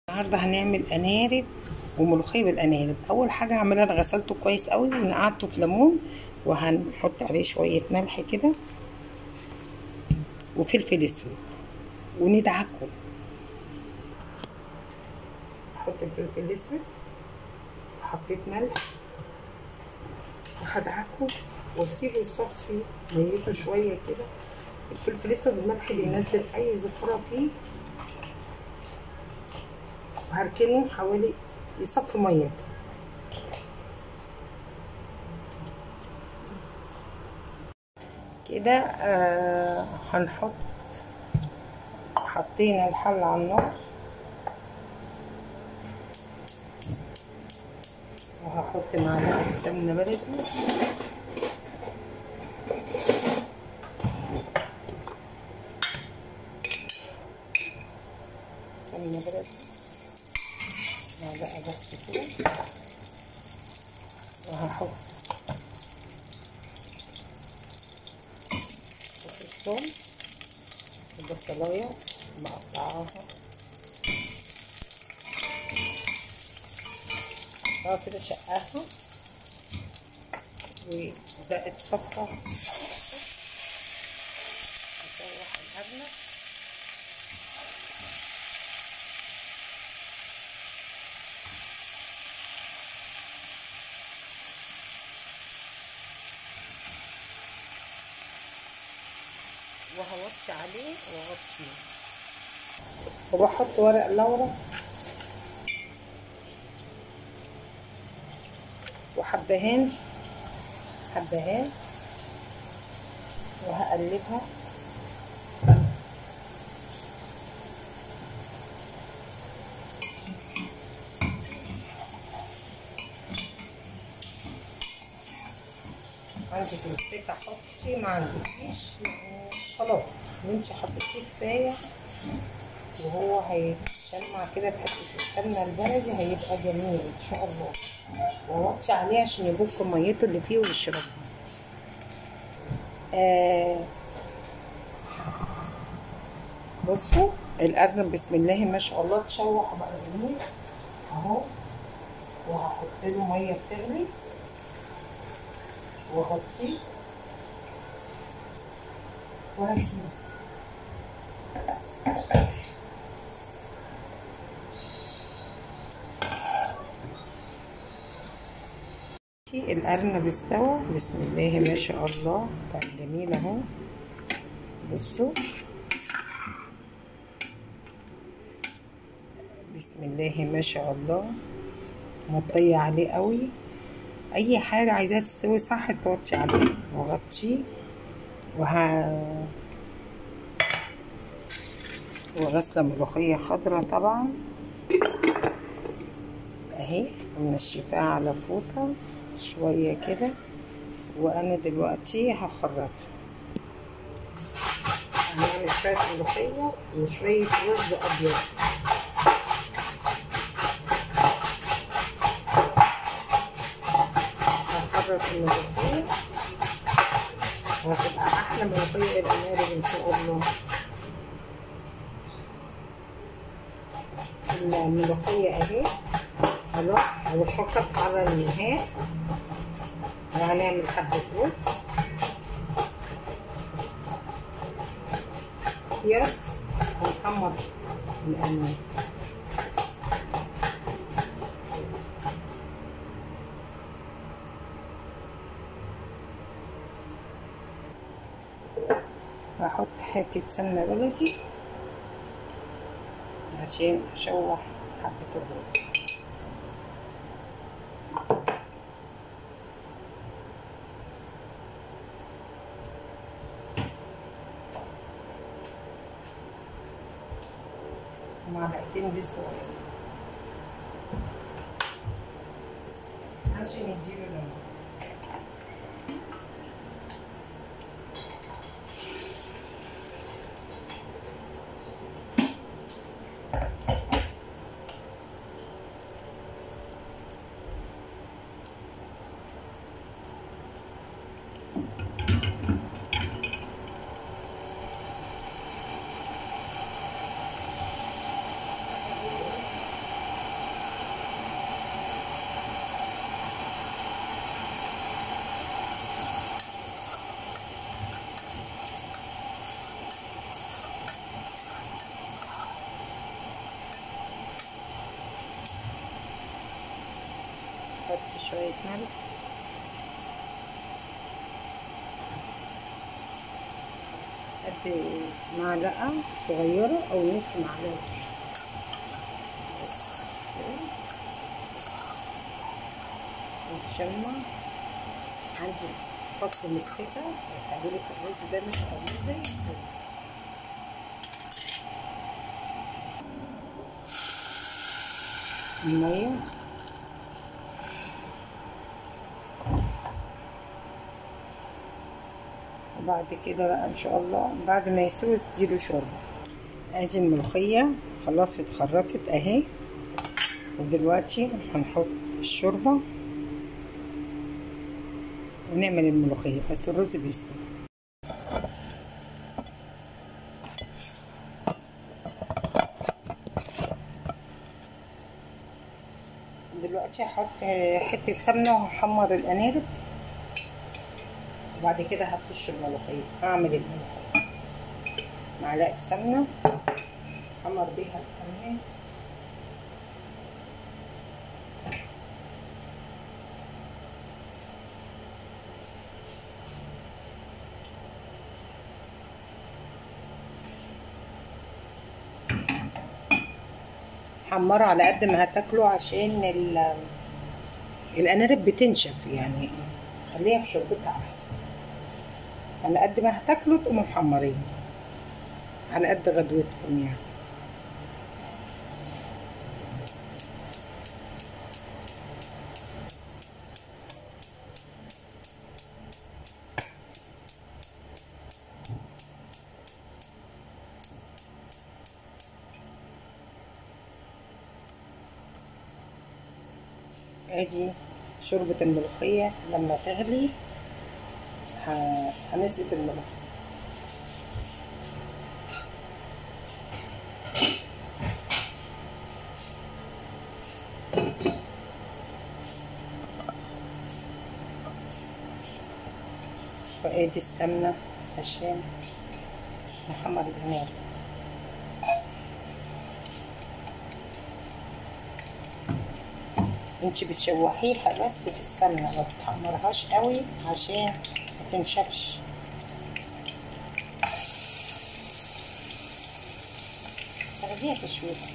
النهارده هنعمل ارانب وملوخيه بالارانب اول حاجه هعملها انا غسلته كويس قوي ونقعته في ليمون وهنحط عليه شويه ملح كده وفلفل اسود وندعكه احط الفلفل الاسود حطيت ملح وهدعكه واسيبه يصفي ميته شويه كده الفلفل الاسود والملح بينزل اي زفره فيه وهركنه حوالي يصفي ميه كده آه هنحط حطينا الحل على النار وهحط معلقه سمنه بلدي سمنه بلدي معلقه بس كده وهحط الثوم البصلايه مقطعاها اه كده شقاها وده اتصفى هشوح الهبله وهوطي عليه واغطيه وبحط ورق لورا وحبهان حبهان وهقلبها عندك مستيك حطي ما عندكيش خلاص اللي انت حطيتيه كفايه وهو هيشمع كده بحته السمنه البلدي هيبقى جميل ان شاء الله ووطي عليه عشان يبص ميته اللي فيه ويشربها آه بصوا الارنب بسم الله ما شاء الله اتشوح بقى جميل اهو وهحط له ميه بتغلي واغطيه وهسيبه الأرنب استوى بسم الله ما شاء الله كان جميل اهو بصوا بسم الله ما شاء الله مطية عليه قوي اي حاجة عايزاها تستوي صح توطي عليه وغطيه وه وغسلة ملوخية خضرة طبعا اهي منشفاها على فوطة شوية كده وانا دلوقتي هخرطها هنعمل شوية ملوخية وشوية رز ابيض هخرط الملوخية وهتبقى احلى ملوخية الامارب ان شاء الله الملوخية اهي خلاص وشكرت على النهاية وهنعمل حبة رز يرز ونحمر الأنواع هحط حتة سمنة بلدي عشان أشوح حبة الرز معلقتين زيت صغيرين عشان يديله لون نحط شوية ملح قد معلقة صغيرة أو نص معلقة بس كده. ونشمع عندي فص مستكة يخلي لك الرز ده مش قوي زي الفل. المية وبعد كده بقى ان شاء الله بعد ما يستوي تديله شوربه ادي الملوخيه خلاص اتخرطت اهي ودلوقتي هنحط الشوربه ونعمل الملوخيه بس الرز بيستوي دلوقتي هحط حته سمنه وهحمر القنارب وبعد كده هطش الملوخيه هعمل الملوخيه معلقه سمنه احمر بيها القناه حمره على قد ما هتاكله عشان ال- القنارب بتنشف يعني خليها في شوربتها احسن على قد ما هتاكلوا تقوموا محمرين على قد غدوتكم يعني ادي شوربة الملوخية لما تغلي ه- هنسقط الملوخية وادي السمنة عشان نحمر الجمال انت بتشوحيها بس في السمنة ما بتحمرهاش قوي عشان ما تنشفش تاخديها تشويحة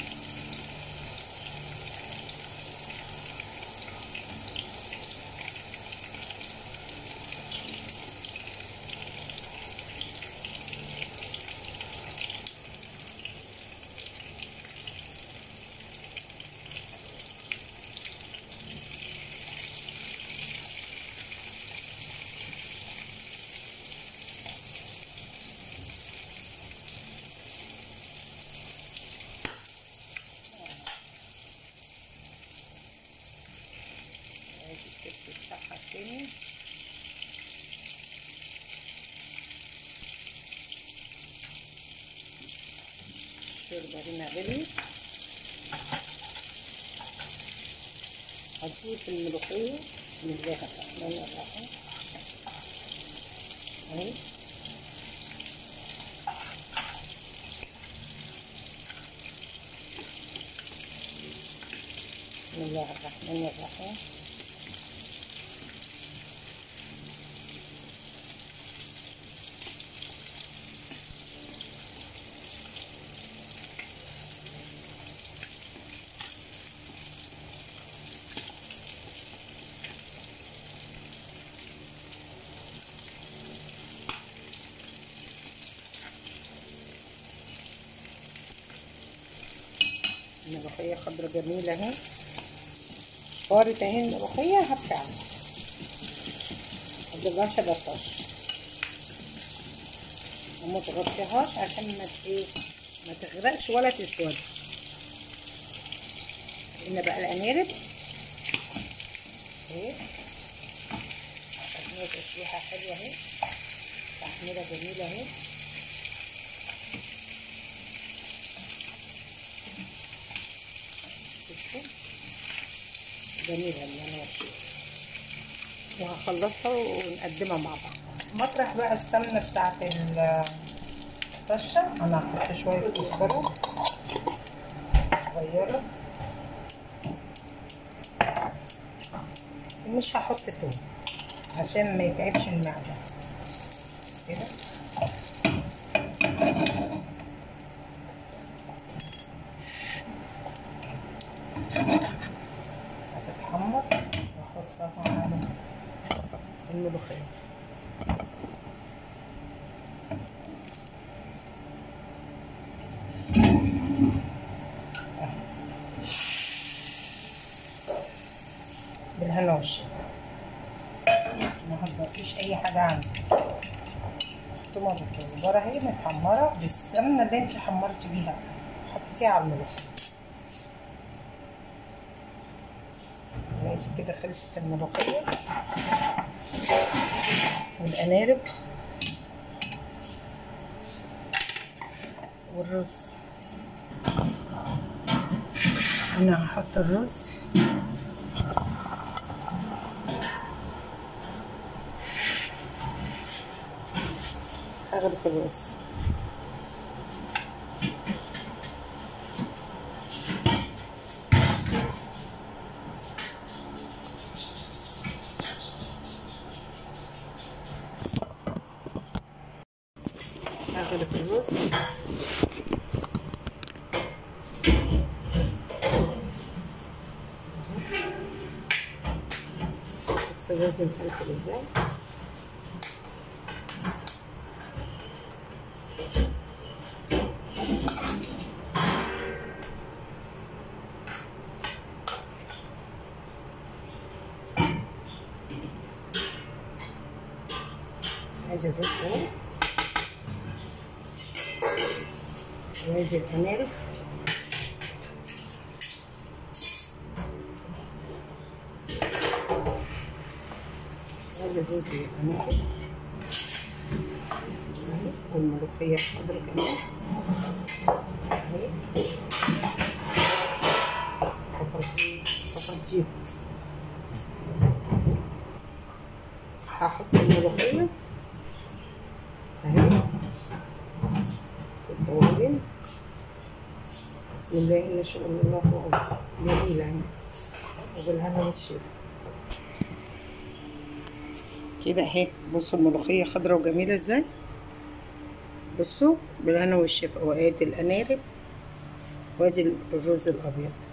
ادي التست بتاعها تاني الشوربة هنا غليت هضيف الملوخية بسم الله الرحمن الرحيم اهي بسم الله الرحمن الرحيم الملوخية خضرة جميلة اهي طارت اهي الملوخية هبتعمل متبقاش بطاش وما تغطيهاش عشان ما ت- ايه ما تغرقش ولا تسود هنا بقى القنارب اهي تحميرة تشويحة حلوة اهي تحميرة جميلة اهي شفتوا جميلة اليانات وهخلصها ونقدمها مع بعض مطرح بقى السمنة بتاعت الطشة أنا هحط شوية كزبرة صغيرة مش هحط توم عشان ما يتعبش المعدة كده هتتحمر واحطها على الملوخية بالهنا والشفا ما هتبقيش اي حاجة عندي طماطم كزبرة اهي متحمرة بالسمنة اللي انت حمرتي بيها حطيتيها على الملوخية دلوقتي كده خلصت الملوخية والأنارب والرز أنا هحط الرز هغرف الرز هغرف الرز بص الرز مفلفل ازاي ادي الرز اهو وادي الانارب ادي الرز والانارب اهي والملوخية الخضرا كمان اهي تفضيهم هحط الملوخية اهي الطواجن بسم الله ما شاء الله أكبر جميلة يعني وبالهنا والشفا كده اهي بصوا الملوخية خضرا وجميلة ازاي بصوا بالهنا والشفا وادي الأنارب وادي الرز الأبيض